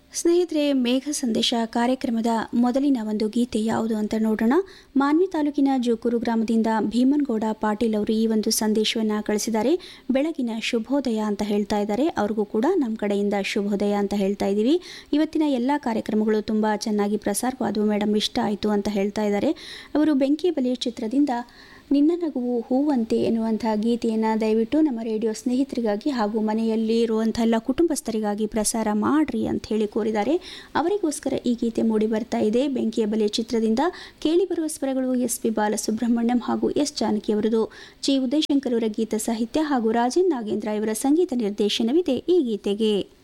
ಸ್ನೇಹಿತರೆ ಮೇಘ ಸಂದೇಶ ಕಾರ್ಯಕ್ರಮದ ಮೊದಲಿನ ಒಂದು ಗೀತೆ ಯಾವುದು ಅಂತ ನೋಡೋಣ ಮಾನ್ವಿ ತಾಲೂಕಿನ ಜೂಕೂರು ಗ್ರಾಮದಿಂದ ಭೀಮನ್ಗೌಡ ಪಾಟೀಲ್ ಅವರು ಈ ಒಂದು ಸಂದೇಶವನ್ನು ಕಳಿಸಿದ್ದಾರೆ ಬೆಳಗಿನ ಶುಭೋದಯ ಅಂತ ಹೇಳ್ತಾ ಇದ್ದಾರೆ ಅವ್ರಿಗೂ ಕೂಡ ನಮ್ಮ ಕಡೆಯಿಂದ ಶುಭೋದಯ ಅಂತ ಹೇಳ್ತಾ ಇದ್ದೀವಿ ಇವತ್ತಿನ ಎಲ್ಲ ಕಾರ್ಯಕ್ರಮಗಳು ತುಂಬ ಚೆನ್ನಾಗಿ ಪ್ರಸಾರವಾದವು ಮೇಡಮ್ ಇಷ್ಟ ಆಯಿತು ಅಂತ ಹೇಳ್ತಾ ಇದ್ದಾರೆ ಅವರು ಬೆಂಕಿ ಬಲಿ ಚಿತ್ರದಿಂದ ನಿನ್ನ ನಗುವು ಹೂವಂತೆ ಎನ್ನುವಂಥ ಗೀತೆಯನ್ನು ದಯವಿಟ್ಟು ನಮ್ಮ ರೇಡಿಯೋ ಸ್ನೇಹಿತರಿಗಾಗಿ ಹಾಗೂ ಮನೆಯಲ್ಲಿ ಇರುವಂಥ ಎಲ್ಲ ಕುಟುಂಬಸ್ಥರಿಗಾಗಿ ಪ್ರಸಾರ ಮಾಡ್ರಿ ಅಂತ ಹೇಳಿ ಕೋರಿದ್ದಾರೆ ಅವರಿಗೋಸ್ಕರ ಈ ಗೀತೆ ಮೂಡಿ ಬರ್ತಾ ಇದೆ ಬೆಂಕಿಯ ಬಲೆ ಚಿತ್ರದಿಂದ ಕೇಳಿಬರುವ ಸ್ವರಗಳು ಎಸ್ ಪಿ ಬಾಲಸುಬ್ರಹ್ಮಣ್ಯಂ ಹಾಗೂ ಎಸ್ ಜಾನಕಿ ಅವರದು ಜಿ ಉದಯಶಂಕರ್ ಅವರ ಗೀತ ಸಾಹಿತ್ಯ ಹಾಗೂ ರಾಜನ್ ನಾಗೇಂದ್ರ ಇವರ ಸಂಗೀತ ನಿರ್ದೇಶನವಿದೆ ಈ ಗೀತೆಗೆ